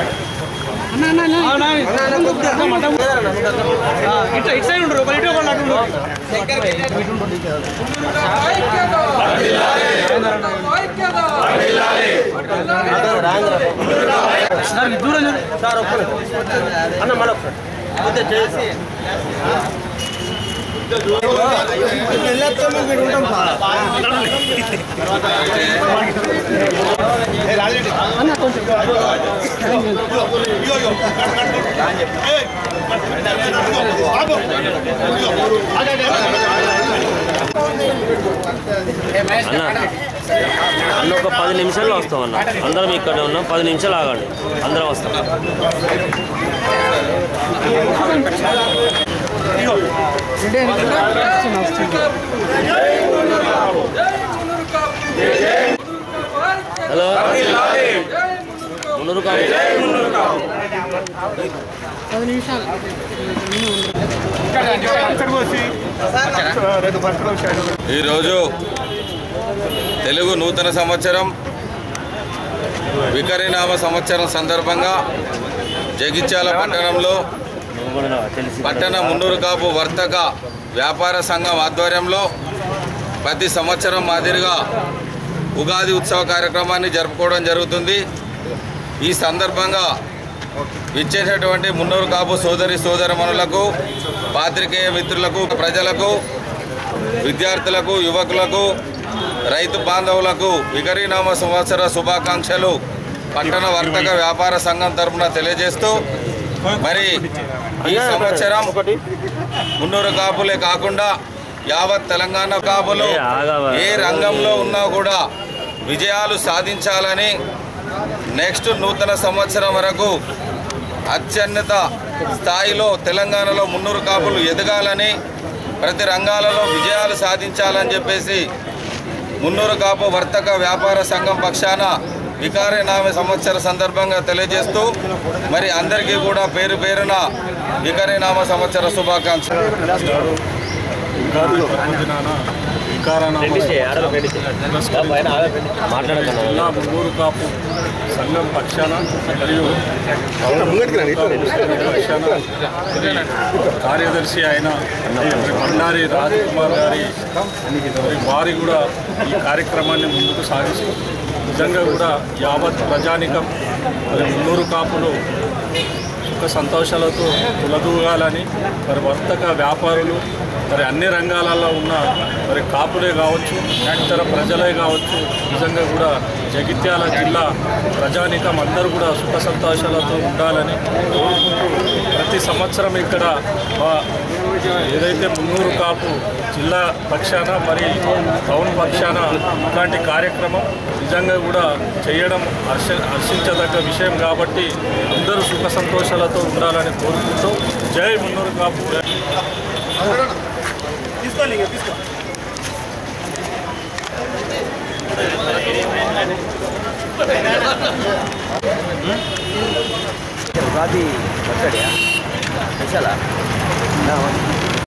ఇట్లా ఇటు సైడ్ ఉండరు ఒకరు ఇటు ఒకరు అటు ఉండరు సార్ ఇది దూరం చూడు. సార్ ఒక్క అన్న మళ్ళీ ఒకసారి కొద్దిగా చేసి అన్న అన్న ఒక పది నిమిషాల్లో వస్తాం అన్న అందరం ఇక్కడ ఉన్నాం పది నిమిషాలు ఆగండి అందరం వస్తాం హలో మున్నూరు కాపు ఈరోజు తెలుగు నూతన సంవత్సరం వికరినామ సంవత్సరం సందర్భంగా జగిత్యాల పట్టణంలో నువ్వు కూడా తెలిసి పట్టణ మున్నూరు కాపు వర్తక వ్యాపార సంఘం ఆధ్వర్యంలో ప్రతి సంవత్సరం మాదిరిగా ఉగాది ఉత్సవ కార్యక్రమాన్ని జరుపుకోవడం జరుగుతుంది ఈ సందర్భంగా ఇచ్చేటటువంటి మున్నూరు కాపు సోదరి సోదరమణులకు పాత్రికేయ మిత్రులకు ప్రజలకు విద్యార్థులకు యువకులకు రైతు బాంధవులకు వికరీనామ సంవత్సర శుభాకాంక్షలు పట్టణ వర్తక వ్యాపార సంఘం తరపున తెలియజేస్తూ మరి ఈ సంవత్సరం మున్నూరు కాపులే కాకుండా యావత్ తెలంగాణ కాపులు ఏ ఆగవా. ఏ రంగంలో ఉన్నా కూడా విజయాలు సాధించాలని నెక్స్ట్ నూతన సంవత్సరం వరకు అత్యున్నత స్థాయిలో తెలంగాణలో మున్నూరు కాపులు ఎదగాలని ప్రతి రంగాలలో విజయాలు సాధించాలని చెప్పేసి మున్నూరు కాపు వర్తక వ్యాపార సంఘం పక్షాన వికారనామ సంవత్సర సందర్భంగా తెలియజేస్తూ మరి అందరికీ కూడా పేరు పేరున వికారనామ సంవత్సర శుభాకాంక్షలు మాట్లాడకన్నా జిల్లా ముగ్గురు కాపు సంఘం పక్షాన మరియు పక్షాన కార్యదర్శి అయిన బండారి రాజకుమార్ గారి మరి వారి కూడా ఈ కార్యక్రమాన్ని ముందుకు సాగిస్తూ నిజంగా కూడా యావత్ ప్రజానికం మరి మున్నూరు కాపులు సుఖ సంతోషాలతో తులదూగాలని మరి వర్తక వ్యాపారులు మరి అన్ని రంగాలలో ఉన్న మరి కాపులే కావచ్చు ఇతర ప్రజలే కావచ్చు నిజంగా కూడా జగిత్యాల జిల్లా ప్రజానికం అందరూ కూడా సుఖ సంతోషాలతో ఉండాలని కోరుకుంటూ ప్రతి సంవత్సరం ఇక్కడ మా ఏదైతే మున్నూరు కాపు జిల్లా పక్షాన మరి టౌన్ పక్షాన ఇట్లాంటి కార్యక్రమం నిజంగా కూడా చేయడం హర్ష హర్షించదగ్గ విషయం కాబట్టి అందరూ సుఖ సంతోషాలతో ఉండాలని కోరుకుంటూ జై మున్నూరు కాపు జై ఉగాది పచ్చడియా స్పెషలా